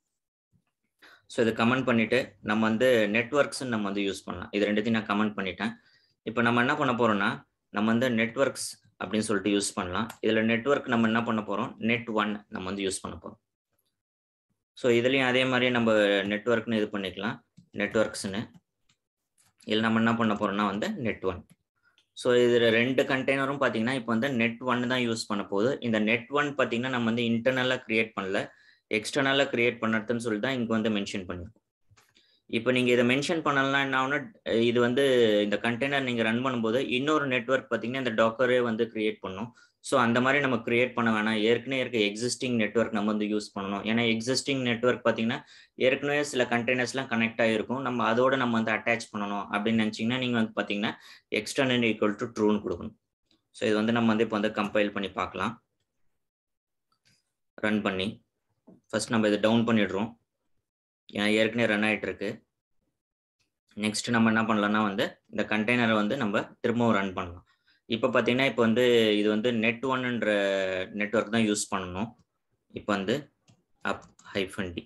ஸோ இத கமெண்ட் பண்ணிட்டு, நம்ம வந்து நெட்வொர்க்ஸ்ன்னு நம்ம வந்து யூஸ் பண்ணலாம். இது 2த்தையும் நான் கமெண்ட் பண்ணிட்டேன். இப்போ நம்ம என்ன பண்ண போறோம்னா, நம்ம வந்து நெட்வொர்க்ஸ் அப்படின்னு சொல்லிட்டு யூஸ் பண்ணலாம். இதுல நெட்வொர்க் நம்ம என்ன பண்ண போறோம், நெட் 1 நம்ம வந்து யூஸ் பண்ண போறோம். ஸோ இதுலயும் அதே மாரியே நம்ம நெட்வொர்க்ன்னு இது பண்ணிக்கலாம். நெட்வொர்க்ஸ்ன்னு. இதுல நம்ம என்ன பண்ண போறோம்னா வந்து நெட் 1. ஸோ இதுல 2 கண்டெய்னரும் பார்த்தீங்கன்னா, இப்போ வந்து நெட் 1 தான் யூஸ் பண்ண போகுது. இந்த நெட் 1 பார்த்தீங்கன்னா, நம்ம வந்து இன்டர்னலா கிரியேட் பண்ணல. எக்ஸ்டர்னலா கிரியேட் பண்ணதுன்னு சொல்லி தான் இங்க வந்து மென்ஷன் பண்ணியிருக்கோம். இப்போ நீங்க இத மென்ஷன் பண்ணலன்னா என்ன ஆகும்னா, இது வந்து இந்த கண்டெய்னர் நீங்க ரன் பண்ணும்போது, இன்னொரு நெட்வொர்க் பார்த்தீங்கன்னா, இந்த டாக்கரே வந்து கிரியேட் பண்ணும். ஸோ அந்த மாரி நம்ம கிரியேட் பண்ண வேணாம். ஏற்கனவே இருக்க எக்ஸிஸ்டிங் நெட்வொர்க் நம்ம வந்து யூஸ் பண்ணணும். ஏன்னா எக்ஸிஸ்டிங் நெட்வொர்க் பார்த்தீங்கன்னா, ஏற்கனவே சில கண்டெய்னர்ஸ்லாம் கனெக்ட் ஆகியிருக்கும். நம்ம அதோட நம்ம வந்து அட்டாச் பண்ணணும் அப்படின்னு நினைச்சீங்கன்னா, நீங்க வந்து பார்த்தீங்கன்னா, எக்ஸ்டர்னல் ஈக்குவல் டூ ட்ரூன்னு குடுக்கணும். ஸோ இது வந்து நம்ம வந்து இப்போ வந்து கம்பைல் பண்ணி பார்க்கலாம். ரன் பண்ணி. ஃபர்ஸ்ட் நம்ம இத டவுன் பண்ணிடுறோம். ஏன்னா ஏற்கனவே ரன் ஆயிட்டு இருக்கு. நெக்ஸ்ட் நம்ம என்ன பண்ணலாம்னா வந்து, இந்த கண்டெய்னர வந்து நம்ம திரும்பவும் ரன் பண்ணலாம். இப்ப பார்த்தீங்கன்னா, இப்ப வந்து இது வந்து நெட் 1ன்ற நெட்வொர்க் தான் யூஸ் பண்ணணும். இப்ப வந்து அப் ஹைஃபன் டி.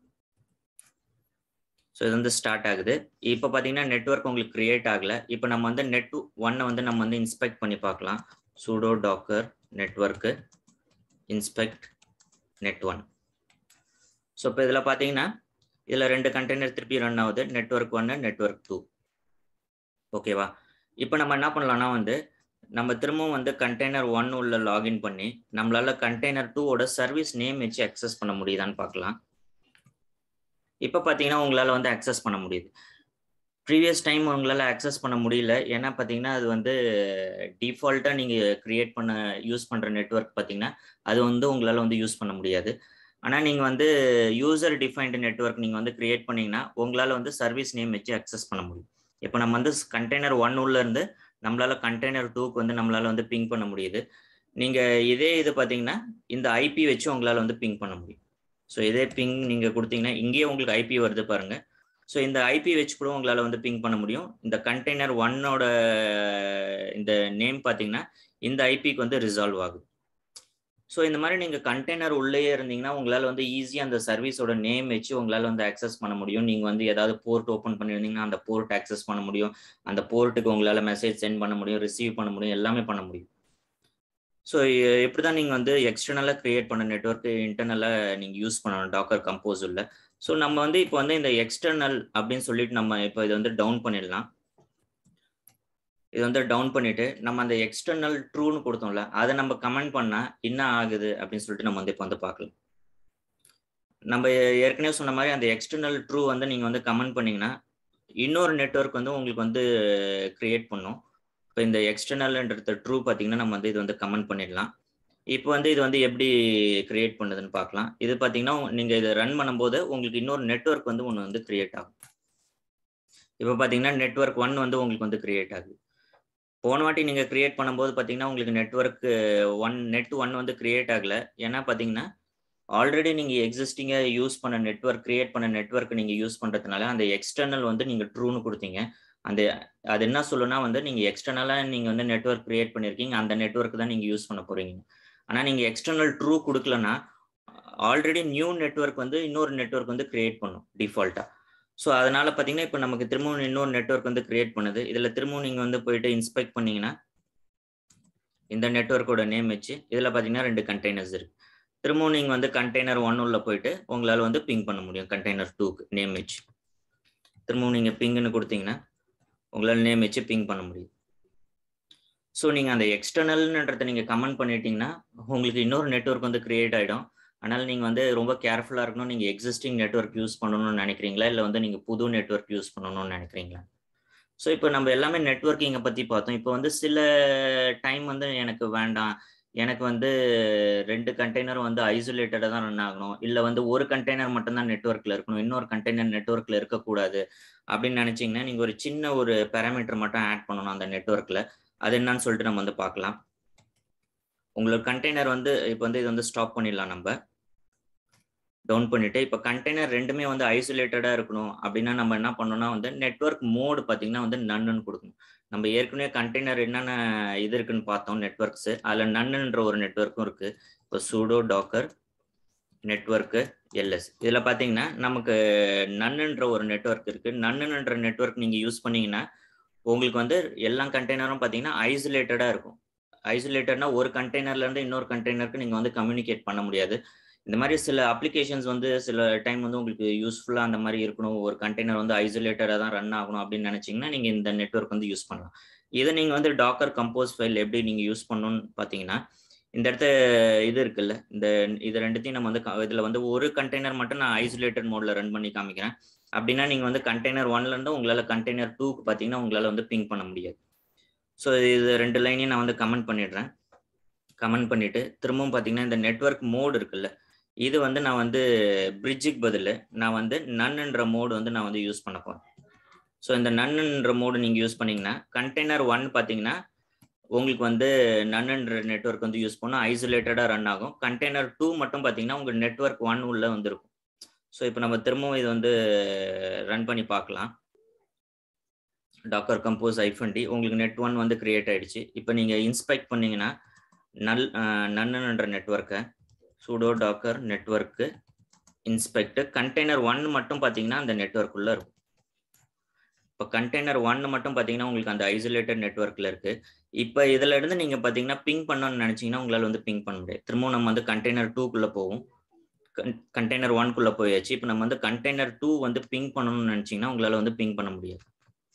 ஸோ இது வந்து ஸ்டார்ட் ஆகுது. இப்ப பார்த்தீங்கன்னா, நெட்வொர்க் உங்களுக்கு கிரியேட் ஆகல. இப்ப நம்ம வந்து நெட் 1 வந்து நம்ம வந்து இன்ஸ்பெக்ட் பண்ணி பார்க்கலாம். sudo docker network inspect net 1. So இப்ப இதுல பார்த்தீங்கன்னா, இதுல 2 கண்டெய்னர் திருப்பி ரன் ஆகுது. Network 1, network 2. ஓகேவா? இப்ப நம்ம என்ன பண்ணலாம்னா வந்து, நம்ம திரும்பவும் வந்து கண்டெய்னர் 1 உள்ள லாகின் பண்ணி, நம்மளால கண்டெய்னர் 2 ஓட சர்வீஸ் நேம் வச்சு அக்சஸ் பண்ண முடியுதான்னு பார்க்கலாம். இப்ப பார்த்தீங்கன்னா, உங்களால வந்து அக்சஸ் பண்ண முடியுது. ப்ரீவியஸ் டைம் உங்களால அக்சஸ் பண்ண முடியல. ஏன்னா பார்த்தீங்கன்னா, அது வந்து டிஃபால்ட்டா நீங்க கிரியேட் பண்ண யூஸ் பண்ற நெட்வொர்க் பார்த்தீங்கன்னா, அது வந்து உங்களால வந்து யூஸ் பண்ண முடியாது. ஆனா நீங்க வந்து யூசர் டிஃபைன்ட் நெட்வொர்க் நீங்க வந்து கிரியேட் பண்ணீங்கன்னா, உங்களால வந்து சர்வீஸ் நேம் வச்சு அக்சஸ் பண்ண முடியும். இப்ப நம்ம வந்து கண்டெய்னர் 1 உள்ள இருந்து நம்மளால கண்டெய்னர் 2க்கு வந்து நம்மளால வந்து பிங் பண்ண முடியுது. நீங்க இதே இது பார்த்தீங்கன்னா, இந்த ஐபி வச்சு உங்களால வந்து பிங் பண்ண முடியும். ஸோ இதே பிங் நீங்க குடுத்தீங்கன்னா, இங்கேயே உங்களுக்கு ஐபி வருது பாருங்க. ஸோ இந்த ஐபி வச்சு கூட உங்களால வந்து பிங் பண்ண முடியும். இந்த கண்டெய்னர் 1ஓட இந்த நேம் பார்த்தீங்கன்னா, இந்த ஐபிக்கு வந்து ரிசால்வ் ஆகுது. ஸோ இந்த மாரி நீங்க கண்டெய்னர் உள்ளேயே இருந்தீங்கன்னா, உங்களால வந்து ஈஸியா அந்த சர்வீஸோட நேம் வச்சு உங்களால வந்து அக்சஸ் பண்ண முடியும். நீங்க வந்து ஏதாவது போர்ட் ஓப்பன் பண்ணியிருந்தீங்கன்னா, அந்த போர்ட் அக்சஸ் பண்ண முடியும். அந்த போர்ட்டுக்கு உங்களால மெசேஜ் சென்ட் பண்ண முடியும், ரிசீவ் பண்ண முடியும், எல்லாமே பண்ண முடியும். ஸோ இப்படிதான் நீங்க வந்து எக்ஸ்டர்னலா கிரியேட் பண்ண நெட்வொர்க் இன்டர்னலா நீங்க யூஸ் பண்ணணும் டாக்கர் கம்போஸ் உள்ள. ஸோ நம்ம வந்து இப்போ வந்து இந்த எக்ஸ்டர்னல் அப்படின்னு சொல்லிட்டு நம்ம இப்போ இத வந்து டவுன் பண்ணிடலாம். இது வந்து டவுன் பண்ணிட்டு, நம்ம அந்த எக்ஸ்டர்னல் ட்ரூன்னு குடுத்தோம்ல, அத நம்ம கமெண்ட் பண்ணா என்ன ஆகுது அப்படின்னு சொல்லிட்டு நம்ம வந்து இப்ப வந்து பார்க்கலாம். நம்ம ஏற்கனவே சொன்ன மாரி அந்த எக்ஸ்டர்னல் ட்ரூ வந்து நீங்க வந்து கமெண்ட் பண்ணீங்கன்னா, இன்னொரு நெட்வொர்க் வந்து உங்களுக்கு வந்து கிரியேட் பண்ணும். இப்போ இந்த எக்ஸ்டர்னல்ன்றது ட்ரூ பார்த்தீங்கன்னா நம்ம வந்து இது வந்து கமெண்ட் பண்ணிடலாம் இப்போ வந்து இது வந்து எப்படி கிரியேட் பண்ணுதுன்னு பார்க்கலாம் இது பார்த்தீங்கன்னா நீங்கள் இதை ரன் பண்ணும்போது உங்களுக்கு இன்னொரு நெட்ஒர்க் வந்து ஒன்று வந்து கிரியேட் ஆகும் இப்போ பார்த்தீங்கன்னா நெட்ஒர்க் ஒன் வந்து உங்களுக்கு வந்து கிரியேட் ஆகுது போன வாட்டி நீங்கள் கிரியேட் பண்ணும்போது பார்த்தீங்கன்னா உங்களுக்கு நெட்ஒர்க் ஒன் நெட் ஒன் வந்து கிரியேட் ஆகலை ஏன்னா பார்த்தீங்கன்னா ஆல்ரெடி நீங்கள் எக்ஸிஸ்டிங்காக யூஸ் பண்ண நெட்ஒர்க் கிரியேட் பண்ண நெட்ஒர்க் நீங்கள் யூஸ் பண்ணுறதுனால அந்த எக்ஸ்டர்னல் வந்து நீங்கள் ட்ரூன்னு கொடுத்தீங்க அந்த அது என்ன சொல்லுன்னா வந்து நீங்கள் எக்ஸ்டர்னலாக நீங்கள் வந்து நெட்ஒர்க் கிரியேட் பண்ணியிருக்கீங்க அந்த நெட்ஒர்க் தான் நீங்கள் யூஸ் பண்ண போகிறீங்க ஆனால் நீங்கள் எக்ஸ்டர்னல் ட்ரூ கொடுக்கலன்னா ஆல்ரெடி நியூ நெட்ஒர்க் வந்து இன்னொரு நெட்ஒர்க் வந்து கிரியேட் பண்ணும் டிஃபால்ட்டாக ஸோ அதனால பார்த்தீங்கன்னா இப்போ நமக்கு திரும்பவும் இன்னொரு நெட்ஒர்க் வந்து கிரியேட் பண்ணுது இதில் திரும்பவும் நீங்கள் வந்து போயிட்டு இன்ஸ்பெக்ட் பண்ணீங்கன்னா இந்த நெட்ஒர்க்கோட நேம் வச்சு இதில் பார்த்தீங்கன்னா ரெண்டு கண்டெய்னர்ஸ் இருக்கு திரும்பவும் நீங்கள் வந்து கண்டெய்னர் ஒன் உள்ள போயிட்டு உங்களால் வந்து பிங் பண்ண முடியும் கண்டெய்னர் டூக்கு நேம் வச்சு திரும்பவும் நீங்கள் பிங்குன்னு கொடுத்தீங்கன்னா உங்களால் நேம் வச்சு பிங் பண்ண முடியும் ஸோ நீங்கள் அந்த எக்ஸ்டர்னல்ன்றதை நீங்கள் கமெண்ட் பண்ணிட்டீங்கன்னா உங்களுக்கு இன்னொரு நெட்ஒர்க் வந்து கிரியேட் ஆகிடும் அதனால் நீங்கள் வந்து ரொம்ப கேர்ஃபுல்லாக இருக்கணும் நீங்கள் எக்ஸிஸ்டிங் நெட்ஒர்க் யூஸ் பண்ணணும்னு நினைக்கிறீங்களா இல்லை வந்து நீங்கள் புது நெட்ஒர்க் யூஸ் பண்ணணும்னு நினைக்கிறீங்களா ஸோ இப்போ நம்ம எல்லாமே நெட்ஒர்க்கிங்கை பற்றி பார்த்தோம் இப்போ வந்து சில டைம் வந்து எனக்கு வேண்டாம் எனக்கு வந்து ரெண்டு கண்டெய்னர் வந்து ஐசோலேட்டடாக தான் ரன் ஆகணும் இல்லை வந்து ஒரு கண்டெய்னர் மட்டும்தான் நெட்ஒர்க்கில் இருக்கணும் இன்னொரு கண்டெய்னர் நெட்ஒர்க்கில் இருக்கக்கூடாது அப்படின்னு நினச்சிங்கன்னா நீங்கள் ஒரு சின்ன ஒரு பேராமீட்டர் மட்டும் ஆட் பண்ணணும் அந்த நெட்ஒர்க்கில் அது என்னன்னு சொல்லிட்டு நம்ம வந்து பார்க்கலாம் உங்களுக்கு கண்டெய்னர் வந்து இப்போ வந்து இது வந்து ஸ்டாப் பண்ணிடலாம் நம்ம டவுன் பண்ணிட்டு இப்போ கண்டெய்னர் ரெண்டுமே வந்து ஐசோலேட்டடாக இருக்கணும் அப்படின்னா நம்ம என்ன பண்ணோம்னா வந்து நெட்ஒர்க் மோடு பார்த்தீங்கன்னா வந்து நன்னுன்னு கொடுக்கணும் நம்ம ஏற்கனவே கண்டெய்னர் என்னென்ன இது இருக்குன்னு பார்த்தோம் நெட்ஒர்க்ஸ் அதில் நன்னுன்ற ஒரு நெட்ஒர்க்கும் இருக்கு இப்போ சூடோ டாக்கர் நெட்ஒர்க்கு எல்எஸ் இதில் பார்த்தீங்கன்னா நமக்கு நன்னுன்ற ஒரு நெட்ஒர்க் இருக்கு நன்னுன்ற நெட்ஒர்க் நீங்கள் யூஸ் பண்ணீங்கன்னா உங்களுக்கு வந்து எல்லா கண்டெய்னரும் பார்த்தீங்கன்னா ஐசோலேட்டடாக இருக்கும் ஐசோலேட்டட்னா ஒரு கண்டெய்னர்லேருந்து இன்னொரு கண்டெய்னருக்கு நீங்கள் வந்து கம்யூனிகேட் பண்ண முடியாது இந்த மாதிரி சில அப்ளிகேஷன்ஸ் வந்து சில டைம் வந்து உங்களுக்கு யூஸ்ஃபுல்லாக அந்த மாதிரி இருக்கணும் ஒரு கண்டெய்னர் வந்து ஐசோலேட்டடாக தான் ரன் ஆகணும் அப்படின்னு நினச்சிங்கன்னா நீங்கள் இந்த நெட்ஒர்க் வந்து யூஸ் பண்ணலாம் இதை நீங்கள் வந்து டாக்கர் கம்போஸ் ஃபைல் எப்படி நீங்கள் யூஸ் பண்ணணும்னு பார்த்தீங்கன்னா இந்த இடத்த இது இருக்குல்ல இந்த இது ரெண்டுத்தையும் நம்ம வந்து இதில் வந்து ஒரு கண்டெய்னர் மட்டும் நான் ஐசோலேட்டட் மோடில் ரன் பண்ணி காமிக்கிறேன் அப்படின்னா நீங்கள் வந்து கண்டெய்னர் ஒன்லேருந்து உங்களால் கண்டெய்னர் டூக்கு பார்த்தீங்கன்னா உங்களால் வந்து பிங் பண்ண முடியாது ஸோ இது ரெண்டு லைனையும் நான் வந்து கமெண்ட் பண்ணிடுறேன் கமெண்ட் பண்ணிவிட்டு திரும்பவும் பார்த்தீங்கன்னா இந்த நெட்ஒர்க் மோடு இருக்குல்ல இது வந்து நான் வந்து பிரிட்ஜுக்கு பதில் நான் வந்து நன்னுன்ற மோடு வந்து நான் வந்து யூஸ் பண்ண போகிறேன் ஸோ இந்த நன்னுன்ற மோடு நீங்கள் யூஸ் பண்ணீங்கன்னா கண்டெய்னர் ஒன் பார்த்தீங்கன்னா உங்களுக்கு வந்து நன்னுன்ற நெட்ஒர்க் வந்து யூஸ் பண்ணால் ஐசோலேட்டடாக ரன் ஆகும் கண்டெய்னர் டூ மட்டும் பார்த்தீங்கன்னா உங்கள் நெட்ஒர்க் ஒன் உள்ள வந்துருக்கும் ஸோ இப்போ நம்ம திரும்பவும் இது வந்து ரன் பண்ணி பார்க்கலாம் டாக்கர் கம்போஸ் ஐஃபன் டி உங்களுக்கு நெட் ஒன் வந்து கிரியேட் ஆயிடுச்சு இப்போ நீங்கள் இன்ஸ்பெக்ட் பண்ணீங்கன்னா நல் நன்னுன்ற நெட்ஒர்க்கை sudo Docker network inspect container one மட்டும் பார்த்தீங்கன்னா அந்த நெட்ஒர்க் உள்ள இருக்கும் இப்போ கண்டெய்னர் ஒன் மட்டும் பார்த்தீங்கன்னா உங்களுக்கு அந்த ஐசோலேட்டட் நெட்ஒர்க்கில் இருக்கு இப்போ இதுல இருந்து நீங்க பார்த்தீங்கன்னா பிங் பண்ணணும்னு நினைச்சீங்கன்னா உங்களால் வந்து பிங் பண்ண முடியாது திரும்பவும் நம்ம வந்து கண்டெய்னர் டூக்குள்ள போவோம் கண்டெய்னர் ஒன்குள்ள போயாச்சு இப்போ நம்ம வந்து கண்டெய்னர் டூ வந்து பிங் பண்ணணும்னு நினைச்சீங்கன்னா உங்களால் வந்து பிங் பண்ண முடியாது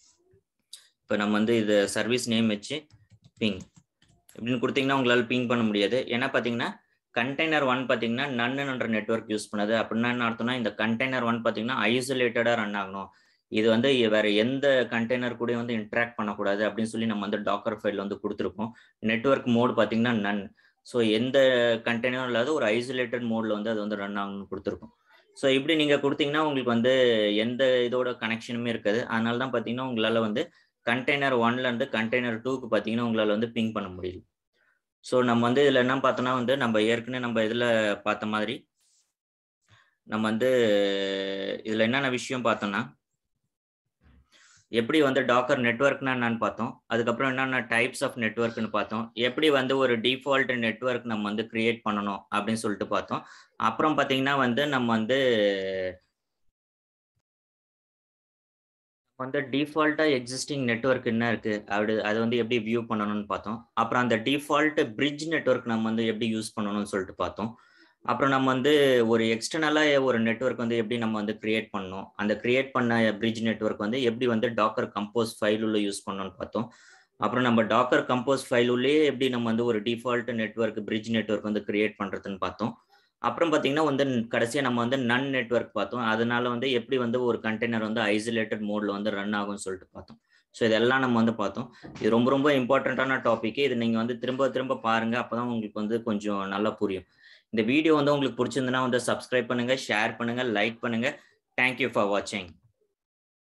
இப்போ நம்ம வந்து இது சர்வீஸ் நேம் வச்சு பிங் இப்படின்னு கொடுத்தீங்கன்னா உங்களால் பிங் பண்ண முடியாது ஏன்னா பார்த்தீங்கன்னா கண்டெய்னர் ஒன் பார்த்தீங்கன்னா நன்னுன்ற நெட்ஒர்க் யூஸ் பண்ணது அப்படின்னா என்ன அர்த்தம்னா இந்த கண்டெய்னர் ஒன் பார்த்தீங்கன்னா ஐசோலேட்டடாக ரன் ஆகணும் இது வந்து வேற எந்த கண்டெய்னர் கூட வந்து இன்ட்ராக்ட் பண்ணக்கூடாது அப்படின்னு சொல்லி நம்ம வந்து டாக்கர் ஃபைல் வந்து கொடுத்துருக்கோம் நெட்ஒர்க் மோட் பார்த்தீங்கன்னா நன் ஸோ எந்த கண்டெய்னரும் இல்லாத ஒரு ஐசோலேட்டட் மோட்ல வந்து அது வந்து ரன் ஆகணும்னு கொடுத்துருக்கோம் ஸோ இப்படி நீங்கள் கொடுத்தீங்கன்னா உங்களுக்கு வந்து எந்த இதோட கனெக்ஷனுமே இருக்காது அதனால தான் பார்த்தீங்கன்னா உங்களால் வந்து கண்டெய்னர் ஒன்ல இருந்து கண்டெய்னர் டூக்கு பார்த்தீங்கன்னா உங்களால் வந்து பிங் பண்ண முடியல ஸோ நம்ம வந்து இதில் என்ன பார்த்தோம்னா வந்து நம்ம ஏற்கனவே நம்ம இதில் பார்த்த மாதிரி நம்ம வந்து இதில் என்னென்ன விஷயம் பார்த்தோம்னா எப்படி வந்து டாக்கர் நெட்ஒர்க்னா என்னன்னு பார்த்தோம் அதுக்கப்புறம் என்னென்ன டைப்ஸ் ஆஃப் நெட்ஒர்க்னு பார்த்தோம் எப்படி வந்து ஒரு டிஃபால்ட் நெட்ஒர்க் நம்ம வந்து கிரியேட் பண்ணணும் அப்படின்னு சொல்லிட்டு பார்த்தோம் அப்புறம் பார்த்தீங்கன்னா வந்து நம்ம வந்து வந்து டிஃபால்ட்டாக எக்ஸிஸ்டிங் நெட்ஒர்க் என்ன இருக்கு அப்படி அதை வந்து எப்படி வியூ பண்ணணும்னு பார்த்தோம் அப்புறம் அந்த டிஃபால்ட் பிரிட்ஜ் நெட்ஒர்க் நம்ம வந்து எப்படி யூஸ் பண்ணணும்னு சொல்லிட்டு பார்த்தோம் அப்புறம் நம்ம வந்து ஒரு எக்ஸ்டர்னலாக ஒரு நெட்ஒர்க் வந்து எப்படி நம்ம வந்து கிரியேட் பண்ணோம் அந்த கிரியேட் பண்ண பிரிட்ஜ் நெட்ஒர்க் வந்து எப்படி வந்து டாக்கர் கம்போஸ் ஃபைல் உள்ள யூஸ் பண்ணணும்னு பார்த்தோம் அப்புறம் நம்ம டாக்கர் கம்போஸ் ஃபைல் உள்ளே எப்படி நம்ம வந்து ஒரு டிஃபால்ட் நெட்ஒர்க் பிரிட்ஜ் நெட்ஒர்க் வந்து கிரியேட் பண்ணுறதுன்னு பார்த்தோம் அப்புறம் பார்த்தீங்கன்னா வந்து கடைசியாக நம்ம வந்து நன் நெட்ஒர்க் பார்த்தோம் அதனால வந்து எப்படி வந்து ஒரு கண்டெய்னர் வந்து ஐசோலேட்டட் மோட்ல வந்து ரன் ஆகும்னு சொல்லிட்டு பார்த்தோம் ஸோ இதெல்லாம் நம்ம வந்து பார்த்தோம் இது ரொம்ப ரொம்ப இம்பார்ட்டண்ட்டான டாபிக் இது நீங்கள் வந்து திரும்ப திரும்ப பாருங்க அப்பதான் உங்களுக்கு வந்து கொஞ்சம் நல்லா புரியும் இந்த வீடியோ வந்து உங்களுக்கு பிடிச்சிருந்ததுன்னா வந்து சப்ஸ்கிரைப் பண்ணுங்க ஷேர் பண்ணுங்க லைக் பண்ணுங்க தேங்க்யூ ஃபார் வாட்சிங்